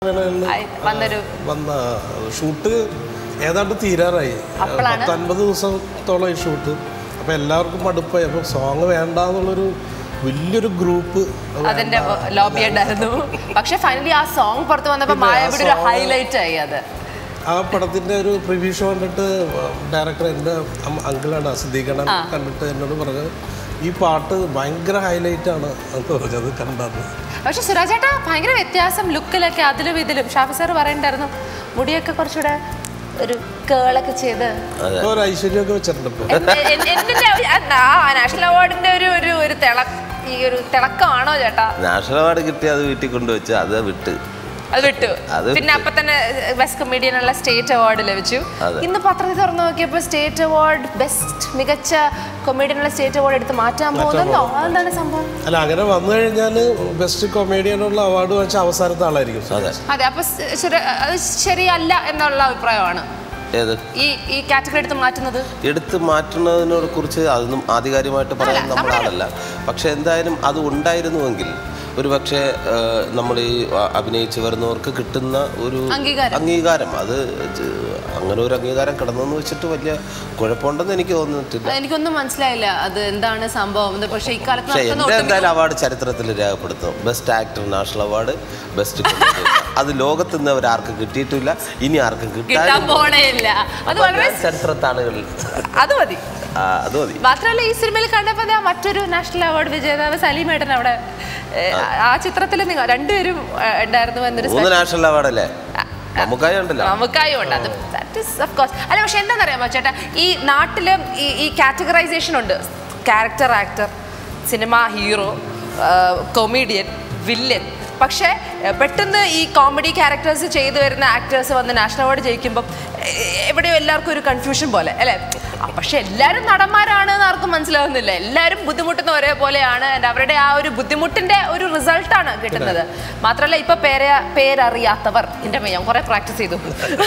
ആയി വന്നൊരു വന്ന ഷൂട്ട് ഏതാണ്ട് തീരാറായി അപ്പോഴാണ്? പത്തൊൻപത് ദിവസത്തോളം ഈ ഷൂട്ട് അപ്പോൾ എല്ലാവർക്കും മടുപ്പായി അപ്പോൾ സോങ് വേണ്ട എന്നുള്ളൊരു വലിയൊരു ഗ്രൂപ്പ് അതിന്റെ ലോബി ഉണ്ടായിരുന്നു പക്ഷെ ഫൈനലി ആ സോങ് പുറത്ത് വന്നപ്പോ പിന്നെ ആ മായവിടെ ഒരു song- ഹൈലൈറ്റ് ആയി അത് ആ പടത്തിൻ്റെ ഒരു പ്രിവ്യൂ ഷോ കണ്ടിട്ട് ഡയറക്ടർ എൻ്റെ അങ്കിളാണ് സിദ്ദീഖണൻ കണ്ടിട്ട് എന്നോട് പറഞ്ഞത് ഈ പാട്ട് ഭയങ്കര ഹൈലൈറ്റ് ആണ് എന്ന് പറഞ്ഞത് കണ്ടത് പക്ഷെ സുരാജ് ചേട്ടാ ഭയങ്കര വ്യത്യാസം ലുക്കിലൊക്കെ അതിലും ഇതിലും ഷാഫി സാർ പറയണ്ടായിരുന്നു മുടിയൊക്കെ കുറച്ചുകൂടെ ഒരു കേളൊക്കെ ചെയ്ത് ഇപ്പോൾ ഒരു ഐശ്വര്യമൊക്കെ വെച്ചിട്ടുണ്ട് ഇപ്പോൾ എൻ- എൻ- എന്തിന്റെ ഒരു- ആ നാഷണൽ അവാർഡിന്റെ ഒരു ഒരു ഒരു തിള ഈ ഒരു തിളക്കമാണോ ചേട്ടാ നാഷണൽ അവാർഡ് കിട്ടി അത് വീട്ടിൽ കൊണ്ടുവച്ച് അത് വിട്ട് അത് വിട്ടു അത് പിന്നെ അപ്പൊ തന്നെ ബെസ്റ്റ് കൊമീഡിയനുള്ള സ്റ്റേറ്റ് അവാർഡ് ലഭിച്ചു അതെ. ഇന്ന് പത്രത്തിൽ തുറന്നു നോക്കിയപ്പോൾ സ്റ്റേറ്റ് അവാർഡ് ബെസ്റ്റ് മികച്ച കൊമീഡിയനുള്ള സ്റ്റേറ്റ് അവാർഡ് എടുത്ത് മാറ്റാൻ പോകുന്നല്ലോ അതെന്താണ് സംഭവം അല്ല അങ്ങനെ വന്നു കഴിഞ്ഞാൽ ബെസ്റ്റ് കൊമേഡിയനുള്ള അവാർഡ് വാങ്ങിച്ച അവസാനത്തെ ആളായിരിക്കും അതെ അതെ അപ്പൊ സ് ശരി- അത് ശരിയല്ല എന്നുള്ള അഭിപ്രായമാണ് ഏത് ഈ ഈ കാറ്റഗറി എടുത്ത് മാറ്റുന്നത് എടുത്ത് മാറ്റുന്നതിനോട് കുറിച്ച് അതൊന്നും ആധികാരികമായിട്ട് പറയാൻ നമ്മുടെ ആളല്ല പക്ഷെ എന്തായാലും അത് ഉണ്ടായിരുന്നുവെങ്കിൽ ഒരു പക്ഷേ നമ്മൾ ഈ അ- അഭിനയിച്ച് വരുന്നവർക്ക് കിട്ടുന്ന ഒരു അംഗീകാരം. അംഗീകാരം അത് ജ- അങ്ങനെ ഒരു അംഗീകാരം കിടന്നെന്ന് വെച്ചിട്ട് വലിയ കുഴപ്പമുണ്ടെന്ന് എനിക്ക് തോന്നിയിട്ടില്ല എനിക്കൊന്നും മനസ്സിലായില്ല അത് എന്താണ് സംഭവം എന്ന് പക്ഷെ ഇക്കാലത്ത് പക്ഷേ നടക്കുന്ന എൻ്റെ ഒട്ടുമിക്ക- എന്തായാലും അവാർഡ് ചരിത്രത്തിൽ രേഖപ്പെടുത്തും best actor national award best അത് ലോകത്ത് നിന്ന് അവർ ആർക്കും കിട്ടിയിട്ടില്ല ഇനി ആർക്കും കിട്ടാൻ കിട്ടാൻ പോണേ ഇല്ല അത് വളരെ ചരിത്രത്താളുകളിൽ അത് മതി ആ, അത് മതി മാത്രമല്ല ഈ സിനിമയിൽ കണ്ടപ്പോൾ ദാ മറ്റൊരു നാഷണൽ അവാർഡ് വിജേതാവ് സലീമേട്ടൻ അവിടെ ഏ, ആ ചിത്രത്തിൽ നിങ്ങൾ രണ്ടുപേരും ഏ, ഉണ്ടായിരുന്നു എന്നൊരു മൂന്ന് നാഷണൽ അവാർഡല്ലേ നമുക്കായി ഉണ്ടല്ലോ നമുക്കായും ഉണ്ട് അത് ദാറ്റ് ഇസ് ഓഫ് കോഴ്സ് അല്ല പക്ഷെ എന്താണെന്നറിയാമോ ചേട്ടാ ഈ നാട്ടിൽ ഈ ഈ കാറ്റഗറൈസേഷൻ ഉണ്ട് character actor cinema hero comedian villain പക്ഷേ ഏ, പെട്ടെന്ന് ഈ കോമഡി ക്യാരക്ടേഴ്സ് ചെയ്തു വരുന്ന ആക്ടേഴ്സ് വന്ന് നാഷണൽ അവാർഡ് ജയിക്കുമ്പം ഏ, എവിടെയോ എല്ലാവർക്കും ഒരു കൺഫ്യൂഷൻ പോലെ അല്ലേ ആ, പക്ഷെ എല്ലാവരും നടന്മാരാണ് എന്ന് ആർക്കും മനസ്സിലാവുന്നില്ല എല്ലാവരും ബുദ്ധിമുട്ടുന്ന ഒരേപോലെയാണ് and അവരുടെ ആ ഒരു ബുദ്ധിമുട്ടിന്റെ ഒരു റിസൾട്ടാണ് കിട്ടുന്നത് മാത്രമല്ല ഇപ്പൊ പേരെ പേരറിയാത്തവർ എൻ്റെ ഞാൻ കുറെ പ്രാക്ടീസ് ചെയ്തു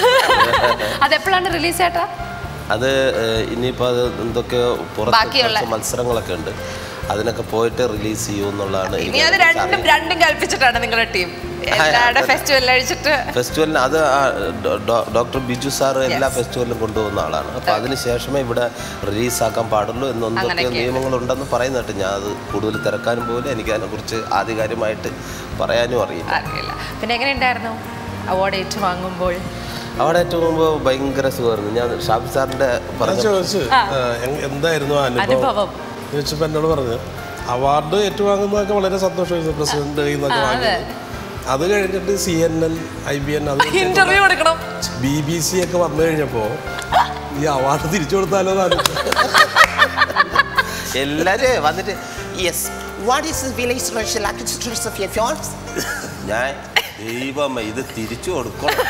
അതെപ്പോഴാണ് റിലീസ് ചേട്ടാ അത് ഏഹ്, ഇനിയിപ്പോൾ അത് എന്തൊക്കെ പുറത്ത് ബാക്കിയുള്ള- കുറച്ച് മത്സരങ്ങളൊക്കെ ഉണ്ട് അതിനൊക്കെ പോയിട്ട് റിലീസ് ചെയ്യൂ എന്നുള്ളതാണ് ഇനി അത് രണ്ടും രണ്ടും കൽപ്പിച്ചിട്ടാണ് നിങ്ങളുടെ ടീം എല്ലാവരുടെ ഫെസ്റ്റിവൽ അഴിച്ചിട്ട് ഫെസ്റ്റിവലിന് അത് ആ ഡോ- ഡോ- ഡോക്ടർ ബിജു സാറ് എല്ലാ ഫെസ്റ്റിവലിലും കൊണ്ടുപോകുന്ന ആളാണ് അപ്പോൾ അതിന് ശേഷമേ ഇവിടെ റിലീസാക്കാൻ പാടുള്ളൂ എന്നൊക്കെ അങ്ങനെയൊക്കെ. നിയമങ്ങളുണ്ടെന്ന് പറയുന്നിട്ട് ഞാൻ അത് കൂടുതൽ തിരക്കാനും പോലും എനിക്ക് അതിനെക്കുറിച്ച് ആധികാരികമായിട്ട് പറയാനും അറിയില്ല അറിയില്ല പിന്നെ എങ്ങനെയുണ്ടായിരുന്നു അവാർഡ് ഏറ്റുവാങ്ങുമ്പോൾ അവിടെ ഏറ്റവും മുമ്പ് ഭയങ്കര സുഖമായിരുന്നു ഞാൻ ഷാഫി സാറിൻ്റെ ഞാൻ പറഞ്ഞ ചോദിച്ചു ആ, എങ്- എന്തായിരുന്നു ആ അനുഭവം അനുഭവം ചോദിച്ചപ്പോൾ എന്നോട് പറഞ്ഞു അവാർഡ് ഏറ്റുവാങ്ങുന്നതൊക്കെ വളരെ സന്തോഷമായി പ്രസിഡന്റ് എന്നൊക്കെ വാങ്ങിയത് അത് കഴിഞ്ഞിട്ട് C N N I B N അത് ഇന്റർവ്യൂ കൊടുക്കണം ബി ബി സി ഒക്കെ വന്നു കഴിഞ്ഞപ്പോൾ ഈ അവാർഡ് തിരിച്ചു കൊടുത്താലോ എന്നാണ് എല്ലാരും വന്നിട്ട് yes what is village social architectures of your fiance ഞാൻ ദൈവമേ ഇത് തിരിച്ചു കൊടുക്കണം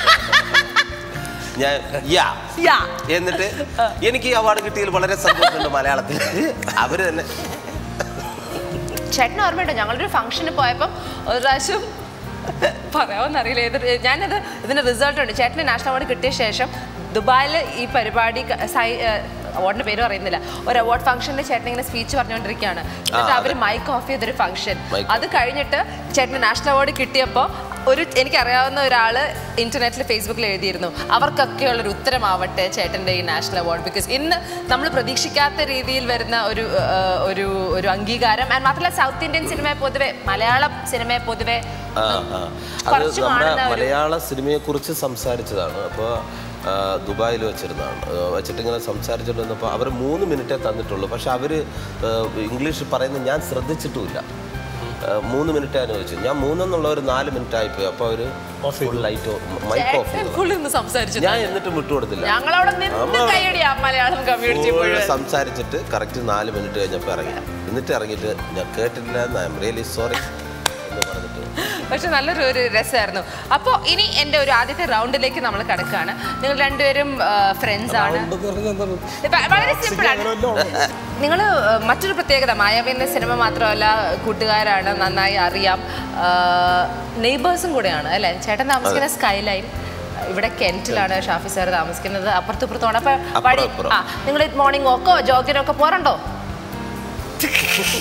ഞാൻ യാ യാ എന്നിട്ട് എനിക്ക് ഈ അവാർഡ് കിട്ടിയതിൽ വളരെ സന്തോഷമുണ്ട് മലയാളത്തിൽ അവര് തന്നെ ചേട്ടന് ഓർമ്മയുണ്ടോ ഞങ്ങളൊരു ഫംഗ്ഷന് പോയപ്പം ഒരു പ്രാവശ്യം പറയാമെന്നറിയില്ല ഏത് ഞാനത് ഇതിന് റിസൾട്ട് ഉണ്ട് ചേട്ടന് നാഷണൽ അവാർഡ് കിട്ടിയ ശേഷം ദുബായിൽ ഈ പരിപാടി ക- സൈ അവാർഡിന്റെ പേര് പറയുന്നില്ല ഒരു അവാർഡ് ഫംഗ്ഷനിൽ ചേട്ടൻ ഇങ്ങനെ സ്പീച്ച് പറഞ്ഞുകൊണ്ടിരിക്കുകയാണ് എന്നിട്ട് അവർ മൈക്ക് ഓഫ് ചെയ്തൊരു ഫംഗ്ഷൻ Mic അത് കഴിഞ്ഞിട്ട് ചേട്ടന് നാഷണൽ അവാർഡ് കിട്ടിയപ്പോൾ ഒരു എനിക്കറിയാവുന്ന ഒരാൾ ഇന്റർനെറ്റിൽ ഫേസ്ബുക്കിൽ എഴുതിയിരുന്നു അവർക്കൊക്കെയുള്ള ഒരു ഉത്തരമാവട്ടെ ചേട്ടൻ്റെ ഈ നാഷണൽ അവാർഡ് ബിക്കോസ് ഇന്ന് നമ്മൾ പ്രതീക്ഷിക്കാത്ത രീതിയിൽ വരുന്ന ഒരു ആ, ഒരു ഒരു അംഗീകാരം ആൻഡ് മാത്രമല്ല സൗത്ത് ഇന്ത്യൻ സിനിമയെ പൊതുവെ മലയാളം സിനിമയെ പൊതുവെ ആ, ആ. അത് കുറച്ച് നമ്മുടെ കാണുന്ന ഒരു മലയാള സിനിമയെക്കുറിച്ച് സംസാരിച്ചതാണ് അപ്പോൾ ദുബായിൽ വെച്ചിരുന്നതാണ് ആ, വെച്ചിട്ട് ഇങ്ങനെ സംസാരിച്ചിട്ട് വന്നപ്പോൾ അവർ മൂന്ന് മിനിറ്റേ തന്നിട്ടുള്ളൂ പക്ഷെ അവർ ഇംഗ്ലീഷ് പറയുന്നത് ഞാൻ ശ്രദ്ധിച്ചിട്ടുമില്ല ആ, മൂന്ന് മിനിറ്റ് അനുവദിച്ചു ഞാൻ മൂന്നെന്നുള്ള ഒരു നാല് മിനിറ്റ് ആയിപ്പോയി അപ്പോൾ അവർ ഫുൾ ലൈറ്റ് മൈക്ക് ഓഫ് ചേട്ടൻ ചെയ്തു full ഇന്ന് സംസാരിച്ചു ഞാൻ എന്നിട്ട് വിട്ടുകൊടുത്തില്ല ഞങ്ങളവിടെ നിന്ന് കൈയടിയാ മലയാളം കമ്മ്യൂണിറ്റി Full മുഴുവൻ സംസാരിച്ചിട്ട് കറക്റ്റ് നാല് മിനിറ്റ് കഴിഞ്ഞപ്പോൾ ഇറങ്ങി എന്നിട്ട് ഇറങ്ങിയിട്ട് ഞാൻ കേട്ടില്ല ഐ എം റിയലി സോറി എന്ന് പറഞ്ഞിട്ട് പക്ഷെ നല്ലൊരു ഒരു രസമായിരുന്നു അപ്പോൾ ഇനി എൻ്റെ ഒരു ആദ്യത്തെ റൗണ്ടിലേക്ക് നമ്മൾ കിടക്കുകയാണ് നിങ്ങൾ രണ്ടുപേരും ഫ്രണ്ട്സ് ആണ് ഉണ്ടെന്ന് പറഞ്ഞാൽ എന്താണ്? ഇപ്പൊ വളരെ സിമ്പിൾ ആണ് അങ്ങനെ വല്ലതും ഉണ്ടോ? നിങ്ങൾ മറ്റൊരു പ്രത്യേകത മായാവിൻ്റെ സിനിമ മാത്രമല്ല കൂട്ടുകാരാണ് നന്നായി അറിയാം നെയ്ബേഴ്സും കൂടെയാണ് അല്ലേ ചേട്ടൻ താമസിക്കുന്ന സ്കൈലൈൻ ഇവിടെ കെൻറ്റിലാണ് ഷാഫി സാർ താമസിക്കുന്നത് അപ്പുറത്തും ഇപ്പുറത്തുമാണ് അപ്പൊ അപ്പുറം, വഴി ഇപ്പുറം. ആ നിങ്ങൾ മോർണിംഗ് വാക്കോ ജോഗിനോ ഒക്കെ പോരണ്ടോ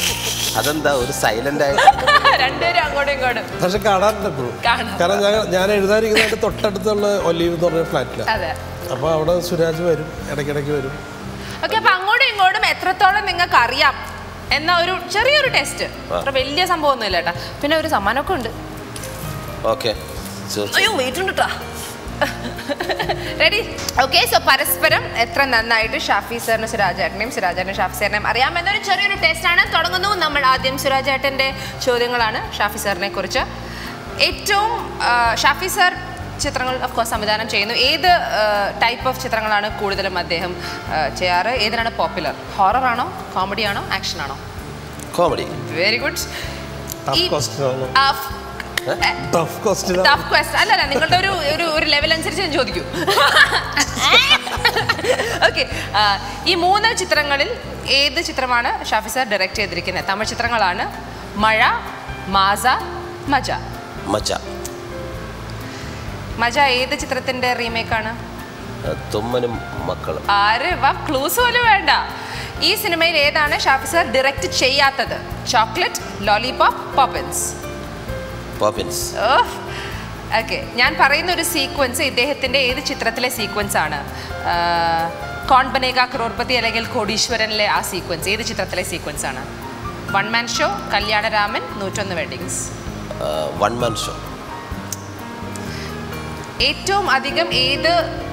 അതെന്താ ഒരു സൈലന്റ് ആയിട്ട് രണ്ടുപേരും അങ്ങോട്ടും ഇങ്ങോട്ടും പക്ഷെ കാണാറുണ്ട് എപ്പോഴും കാണാം. കാരണം ഞാൻ ഞാൻ എഴുതാനിരിക്കുന്നതിന്റെ തൊട്ടടുത്തുള്ള ഒലീവ് എന്ന് പറഞ്ഞ ഫ്ലാറ്റിലാണ് അതെ അപ്പോൾ അവിടെ സുരാജ് വരും ഇടയ്ക്കിടയ്ക്ക് വരും ഓക്കെ അപ്പൊ അങ്ങോട്ടും ഇങ്ങോട്ടും എത്രത്തോളം നിങ്ങൾക്ക് അറിയാം എന്ന ഒരു ചെറിയൊരു ടെസ്റ്റ് അത്ര വലിയ സംഭവമൊന്നും ഇല്ല കേട്ടാ പിന്നെ ഒരു സമ്മാനമൊക്കെ ഉണ്ട് ഓക്കെ അയ്യോ വെയിറ്റ് ഉണ്ട് കേട്ടാ റെഡി ഓക്കെ സോ പരസ്പരം എത്ര നന്നായിട്ട് ഷാഫി സാറിന് സുരാജേട്ടനെയും സുരാജേട്ടനും ഷാഫി സാറിനെയും അറിയാമെന്നൊരു ചെറിയൊരു ടെസ്റ്റാണ് തുടങ്ങുന്നു നമ്മൾ ആദ്യം സുരാജേട്ടൻ്റെ ചോദ്യങ്ങളാണ് ഷാഫി സാറിനെ കുറിച്ച് ഏറ്റവും ആ, ഷാഫി സാർ ചിത്രങ്ങൾ ഓഫ് കോഴ്സ് സംവിധാനം ചെയ്യുന്നു ഏത് ടൈപ്പ് ഓഫ് ചിത്രങ്ങളാണ് കൂടുതലും അദ്ദേഹം ആ, ചെയ്യാറ് ഏതിനാണ് പോപ്പുലർ ഹൊറർ ആണോ കോമഡി ആണോ ആക്ഷൻ ആണോ comedy very good tough question ആണ് ടഫ് ക്വസ്റ്റ്യൻ ടഫ് ക്വസ്റ്റ് അല്ലല്ല നിങ്ങളുടെ ഒരു ഒരു ഒരു ലെവൽ അനുസരിച്ച് ഞാൻ ചോദിക്കൂ ഓക്കെ ഈ മൂന്ന് ചിത്രങ്ങളിൽ ഏത് ചിത്രമാണ് ഷാഫി സാർ ഡയറക്റ്റ് ചെയ്തിരിക്കുന്നത് തമിഴ് ചിത്രങ്ങളാണ് മഴ മാസ മജ മച്ച മജ ഏത് ചിത്രത്തിന്റെ റീമേക്ക് ആണ് തുമ്മനും മക്കളും ആര് വാ ക്ലൂസ് പോലും വേണ്ട ഈ സിനിമയിൽ ഏതാണ് ഷാഫി സാർ ഡയറക്റ്റ് ചെയ്യാത്തത് Chocolate Lollipop Poppins Poppins okay ഞാൻ പറയുന്ന ഒരു സീക്വൻസ് ഇദ്ദേഹത്തിൻ്റെ ഏത് ചിത്രത്തിലെ സീക്വൻസ് ആണ് കോൺ ബനേഗ ക്രോർപതി അല്ലെങ്കിൽ കോടീശ്വരനിലെ ആ സീക്വൻസ് ഏത് ചിത്രത്തിലെ സീക്വൻസ് ആണ് വൺ മാൻ ഷോ കല്യാണരാമൻ നൂറ്റൊന്ന് വെഡിങ്സ് വൺ മാൻ ഷോ ഏറ്റവും അധികം ഏത്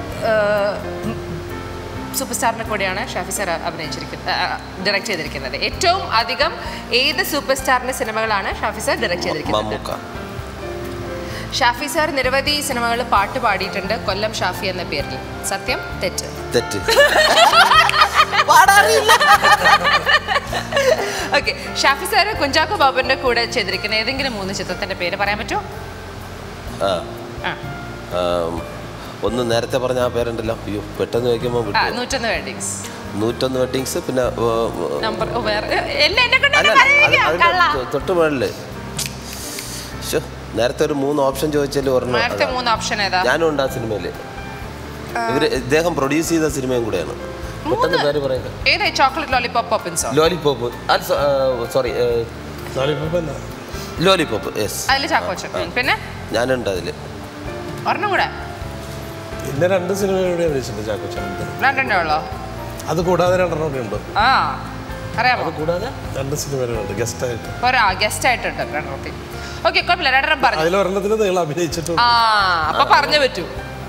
സൂപ്പർ സ്റ്റാറിനെ കൂടെയാണ് ഷാഫി സാർ അഭിനയിച്ചിരിക്കുന്നത് ഡയറക്റ്റ് ചെയ്തിരിക്കുന്നത് ഏറ്റവും അധികം ഏത് സൂപ്പർ സ്റ്റാറിന്റെ സിനിമകളാണ് ഷാഫി സാർ ഡയറക്റ്റ് ചെയ്തിരിക്കുന്നത് മമ്മൂക്ക ഷാഫി സാർ നിരവധി സിനിമകളിൽ പാട്ട് പാടിയിട്ടുണ്ട് കൊല്ലം ഷാഫി എന്ന പേരിൽ സത്യം തെറ്റ് തെറ്റ് ഓക്കെ ഷാഫി സാർ കുഞ്ചാക്കോ ബാബുവിന്റെ കൂടെ ചെയ്തിരിക്കുന്ന ഏതെങ്കിലും മൂന്ന് ചിത്രത്തിന്റെ പേര് പറയാൻ പറ്റുമോ ആ ആ ആം, ഒന്ന് നേരത്തെ പറഞ്ഞ ആ പേരുണ്ടല്ലോ അയ്യോ പെട്ടെന്ന് വയ്ക്കുമ്പോൾ ആ വിട്ടു നൂറ്റൊന്ന് വെഡിങ്സ് നൂറ്റൊന്ന് വെഡിങ്സ് പിന്നെ ഏ, ഏ, നമ്പർ ഓ, വേറെ എല്ലാം എന്നെ കൊണ്ട് അല്ല തന്നെ അല്ല, അത് പറയില്ല, അതിന്റെ കള്ള. തൊ- തൊട്ട് മുകളില് ശ്ശോ, നേരത്തെ ഒരു മൂന്ന് ഓപ്ഷൻ ചോദിച്ചാലും ഒരെണ്ണം നേരത്തെ അതാണ്. മൂന്ന് ഓപ്ഷൻ ഏതാ ഞാനും ഉണ്ട് ആ സിനിമയില് ഇവര് ഇദ്ദേഹം പ്രൊഡ്യൂസ് ചെയ്ത സിനിമയും കൂടെയാണ് പെട്ടെന്ന് പേര് പറയുന്നത് ഏതാ ചോക്ലേറ്റ് ലോലിപോപ്പ് പോപ്പിൻസോ ലോലിപോപ്പ് സോറി ലോലിപോപ്പ് എന്നാ ലോലിപോപ്പ് യെസ് അതിൽ ചാക്കോച്ചൻ ഉം. പിന്നെ ഞാനുണ്ട് അതില് ഒരെണ്ണം കൂടെ പിന്നെ രണ്ട് സിനിമയുടെ അഭിനയിച്ചിട്ടുണ്ട് ചാക്കോച്ചനുണ്ട് രണ്ടെണ്ണേ ഉള്ളോ അത് കൂടാതെ രണ്ടെണ്ണം കൂടെ ഉണ്ട് ആ അറിയാമോ കൂടാതെ രണ്ട് സിനിമയിലുണ്ട് ഗസ്റ്റായിട്ട് ഒരാ ഗസ്റ്റ് ആയിട്ടുണ്ട് രണ്ടെണ്ണത്തിൽ ഓക്കെ കുഴപ്പമില്ല രണ്ടെണ്ണം പറഞ്ഞു അതിലൊരെണ്ണത്തിൽ നിങ്ങൾ അഭിനയിച്ചിട്ടുണ്ട് ആ അപ്പൊ പറഞ്ഞു പറ്റൂ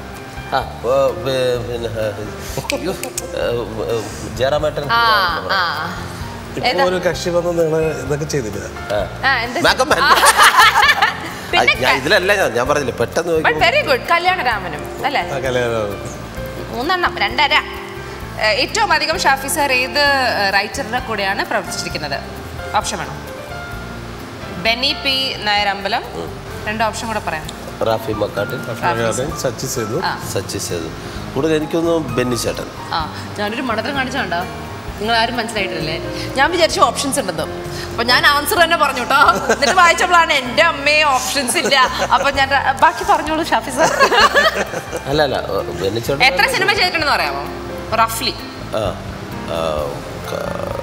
ആ ഓ, പി- പിന്നെ അയ്യോ, ഏ, ഏ, ജയറാമേട്ടൻ ആ ആ ഇപ്പൊ ഒരു കക്ഷി വന്ന് നിങ്ങൾ ഇതൊക്കെ ചെയ്തില്ല ആ. ആ എന്താ Makeup man. പിന്നെ ആ, ഞാൻ ഇതിലല്ല ഞാൻ ഞാൻ പറഞ്ഞില്ല പെട്ടെന്ന് ബട്ട് നോക്കുമ്പോൾ വെരി ഗുഡ് കല്യാണരാമനും അല്ലേ ആ കല്യാണം മൂന്നെണ്ണം രണ്ടര ഏഹ് ഏറ്റവും അധികം ഷാഫി സാർ ഏത് റൈറ്ററുടെ കൂടെയാണ് പ്രവർത്തിച്ചിരിക്കുന്നത് ഓപ്ഷൻ വേണം ബെന്നി പി നായരമ്പലം രണ്ട് ഓപ്ഷൻ കൂടെ പറയാം റാഫി മക്കാട്ട് സച്ചി ചെയ്തു ആ സച്ചി സേതു കൂടുതൽ എനിക്കൊന്നും ബെന്നി ചേട്ടൻ ആ ഞാനൊരു മണ്ടത്തരം കാണിച്ചുണ്ടോ നിങ്ങൾ ആരും മനസ്സിലായിട്ടില്ലേ ഞാൻ വിചാരിച്ചു ഓപ്ഷൻസ് ഉണ്ടെന്ന് അപ്പൊ ഞാൻ ആൻസർ തന്നെ പറഞ്ഞു കേട്ടോ എന്നിട്ട് വായിച്ചപ്പോഴാണ് എൻ്റെ അമ്മയെ ഓപ്ഷൻസ് ഇല്ല അപ്പൊ ഞാൻ ര- ബാക്കി പറഞ്ഞോളൂ ഷാഫി സാർ അല്ല അല്ല ഏ, ബെന്നി ചേട്ടൻ എത്ര സിനിമ ചെയ്തിട്ടുണ്ടെന്ന് പറയാമോ റഫ്ലി ആ ആ, ക-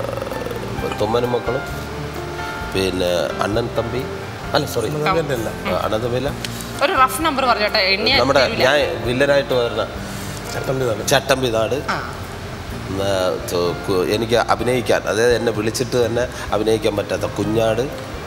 തുമ്മനും മക്കളും പിന്നെ അണ്ണൻ തമ്പി അല്ല സോറി അല്ല അണ്ണൻ തമ്പിയില്ല ഒരു റഫ് നമ്പർ പറഞ്ഞോട്ടെ എണ്ണിയ നമ്മുടെ ഞാൻ വില്ലനായിട്ട് വരുന്ന ചട്ടമ്പിതാണ് ചട്ടമ്പി നാട് ആ ആ, ചോ- കു- എനിക്ക് അഭിനയിക്കാൻ അതായത് എന്നെ വിളിച്ചിട്ട് തന്നെ അഭിനയിക്കാൻ പറ്റാത്ത കുഞ്ഞാട്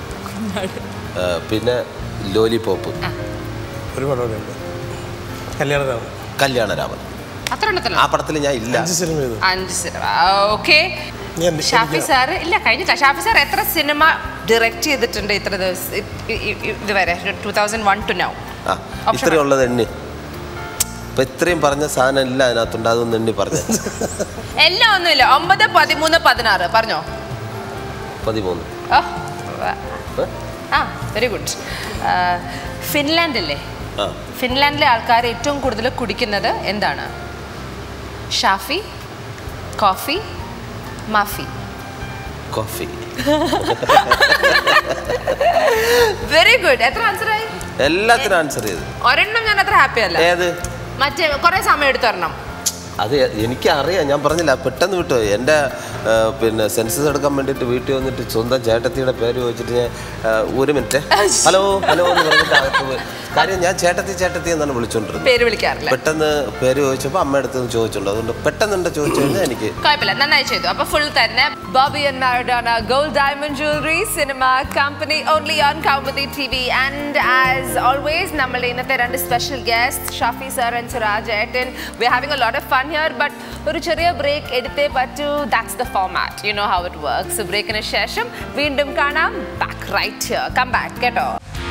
ആ, പിന്നെ ലോലിപോപ്പ് ഒരു പടം കൂടെ ഉണ്ട് കല്യാണരാമൻ കല്യാണരാമൻ അത്ര എണ്ണത്തിലോ ആ പടത്തിൽ ഞാൻ ഇല്ല അഞ്ച് സിനിമ ചെയ്തു അഞ്ച് സിനിമ ഓക്കെ ഞാൻ ഷാഫി സാർ ഇല്ല കഴിഞ്ഞില്ല ഷാഫി സാർ എത്ര സിനിമ ഡയറക്റ്റ് ചെയ്തിട്ടുണ്ട് ഇത്ര ദിവസം ഇ- ഇ- ഇ- ഇതുവരെ two thousand one to now ആ ഇത്രയും ഉള്ളത് എണ്ണി ഇപ്പൊ ഇത്രയും പറഞ്ഞ സാധനം ഇല്ല അതിനകത്തുണ്ട് അതൊന്നും എണ്ണി പറഞ്ഞു എല്ലാം ഒന്നുമില്ല ഒമ്പത് പതിമൂന്ന് പതിനാറ് പറഞ്ഞോ പതിമൂന്ന് ഓ ഏ? ആ വെരി ഗുഡ് ഫിൻലാൻഡ് അല്ലേ ആ ഫിൻലാൻഡിലെ ആൾക്കാർ ഏറ്റവും കൂടുതൽ കുടിക്കുന്നത് എന്താണ് ഷാഫി കോഫി മാഫി കോഫി വെരി ഗുഡ് എത്ര ആൻസർ ആയി എല്ലാത്തിനും ആൻസർ ചെയ്തു ഒരെണ്ണം ഞാൻ അത്ര ഹാപ്പി അല്ല ഏത് മറ്റേ കുറെ സമയം എടുത്തു തരണം അത് എനിക്കറിയാം ഞാൻ പറഞ്ഞില്ല പെട്ടെന്ന് വിട്ടു എൻ്റെ ആ, പിന്നെ സെൻസസ് എടുക്കാൻ വേണ്ടിയിട്ട് വീട്ടിൽ വന്നിട്ട് സ്വന്തം ചേട്ടത്തിയുടെ പേര് ചോദിച്ചിട്ട് ഞാൻ ആ, ഒരു മിനിറ്റ് ഹലോ ഹലോ എന്ന് പറഞ്ഞിട്ട് അകത്ത് പോയി കാര്യം ഞാൻ ചേട്ടത്തി ചേട്ടത്തി എന്നാണ് വിളിച്ചുകൊണ്ടിരുന്നത് പേര് വിളിക്കാറില്ല പെട്ടെന്ന് പേര് ചോദിച്ചപ്പോൾ അമ്മയുടെ അടുത്ത് നിന്ന് ചോദിച്ചിട്ടുണ്ട് അതുകൊണ്ട് പെട്ടെന്ന് എൻ്റെ ചോദിച്ചു കഴിഞ്ഞാൽ എനിക്ക് കുഴപ്പമില്ല നന്നായി ചെയ്തു അപ്പൊ ഫുൾ തന്നെ Boby and Maradona gold diamond jewellery cinema company only on Kaumudi T V and as always നമ്മളുടെ ഇന്നത്തെ രണ്ട് special guest Shafi sir and Suraj ഏട്ടൻ we having a lot of fun here but ഒരു ചെറിയ ബ്രേക്ക് എടുത്തേ പറ്റൂ that's the format you know how it works ബ്രേക്കിന് ശേഷം വീണ്ടും കാണാം back right here come back കേട്ടോ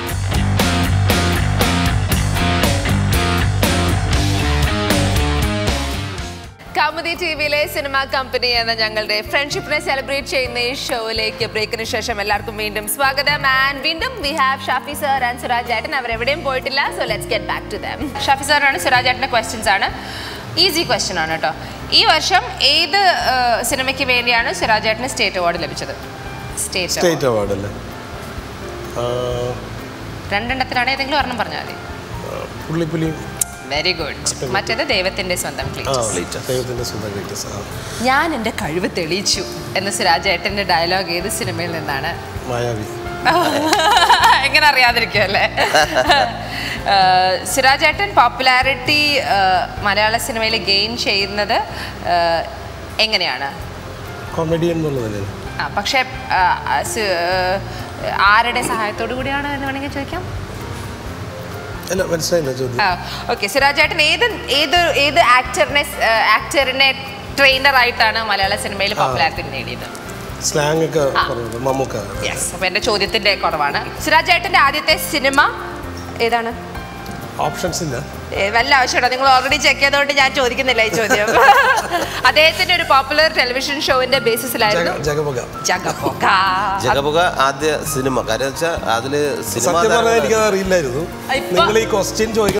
കൗമുദി ടി വിയിലെ സിനിമ കമ്പനി എന്ന ഞങ്ങളുടെ ഫ്രണ്ട്ഷിപ്പിനെ സെലിബ്രേറ്റ് ചെയ്യുന്ന ഈ ഷോയിലേക്ക് ബ്രേക്കിന് ശേഷം എല്ലാവർക്കും വീണ്ടും സ്വാഗതം ആൻഡ് വീണ്ടും we have Shafi sir and Suraj ഏട്ടൻ അവർ എവിടെയും പോയിട്ടില്ല so let's get back to them Shafi സാറാണ് സുരാജ് ഏട്ടൻ്റെ ക്വസ്റ്റ്യൻസ് ആണ് ഈസി ക്വസ്റ്റ്യൻ ആണ് കേട്ടോ ഈ വർഷം ഏത് ഏഹ്, സിനിമയ്ക്ക് വേണ്ടിയാണ് സുരാജ് ഏട്ടന് സ്റ്റേറ്റ് അവാർഡ് ലഭിച്ചത് സ്റ്റേറ്റ് സ്റ്റേറ്റ് അവാർഡ് അല്ലേ ആ, രണ്ടെണ്ണത്തിനാണ് ഏതെങ്കിലും ഒരെണ്ണം പറഞ്ഞാൽ മതി പുള്ളിപ്പുലി വെരി ഗുഡ് മറ്റേത് ദൈവത്തിന്റെ സ്വന്തം ആ ക്ലീറ്റ് ദൈവത്തിൻ്റെ സ്വന്തം ഗ്രേറ്റസ് ആ ഞാൻ എൻ്റെ കഴിവ് തെളിയിച്ചു എന്ന സുരാജ് ഏട്ടൻ്റെ ഡയലോഗ് ഏത് സിനിമയിൽ നിന്നാണ് മായാവി എങ്ങനെ അറിയാതിരിക്കുമല്ലേ സുരാജ് ഏട്ടൻ പോപ്പുലാരിറ്റി മലയാള സിനിമയിൽ ഗെയിൻ ചെയ്യുന്നത് ആ, എങ്ങനെയാണ് കൊമഡിയൻ എന്നുള്ളതല്ലേ ആ, പക്ഷേ ആ, ആ, സു- ആ, ആരുടെ സഹായത്തോടു കൂടിയാണ് എന്ന് വേണമെങ്കിൽ ചോദിക്കാം അല്ല മനസ്സിലായില്ല ചോദ്യം ഓക്കെ സുരാജ് ഏട്ടൻ ഏത് ഏത് ഏത് ആക്ടറിനെ ആക്ടറിനെ ട്രെയിനർ ആയിട്ടാണ് മലയാള സിനിമയിൽ പോപ്പുലാരിറ്റി നേടിയത് സ്ലാങ് ഒക്കെ പറഞ്ഞത് മമ്മൂക്ക യെസ് അപ്പൊ എന്റെ ചോദ്യത്തിന്റെ കുറവാണ് സുരാജ് ഏട്ടന്റെ ആദ്യത്തെ സിനിമ ഏതാണ് ഓപ്ഷൻസ് ഇല്ല ഏ, വല്ല ആവശ്യമുണ്ടോ നിങ്ങൾ ഓൾറെഡി ചെക്ക് ചെയ്തോണ്ട് ഞാൻ ചോദിക്കുന്നില്ല ഈ ചോദ്യം അദ്ദേഹത്തിന്റെ ഒരു പോപ്പുലർ ടെലിവിഷൻ ഷോവിന്റെ ബേസിസിലായിരുന്നു ജഗ- ജഗപക ജഗപൊക ജഗപുക ആദ്യ സിനിമ കാര്യം വെച്ചാൽ അതില് സിനിമ സത്യം പറഞ്ഞാൽ എനിക്കത് അറിയില്ലായിരുന്നു ഇപ്പൊ- നിങ്ങൾ ഈ ക്വസ്റ്റ്യൻ ചോദിക്കുന്ന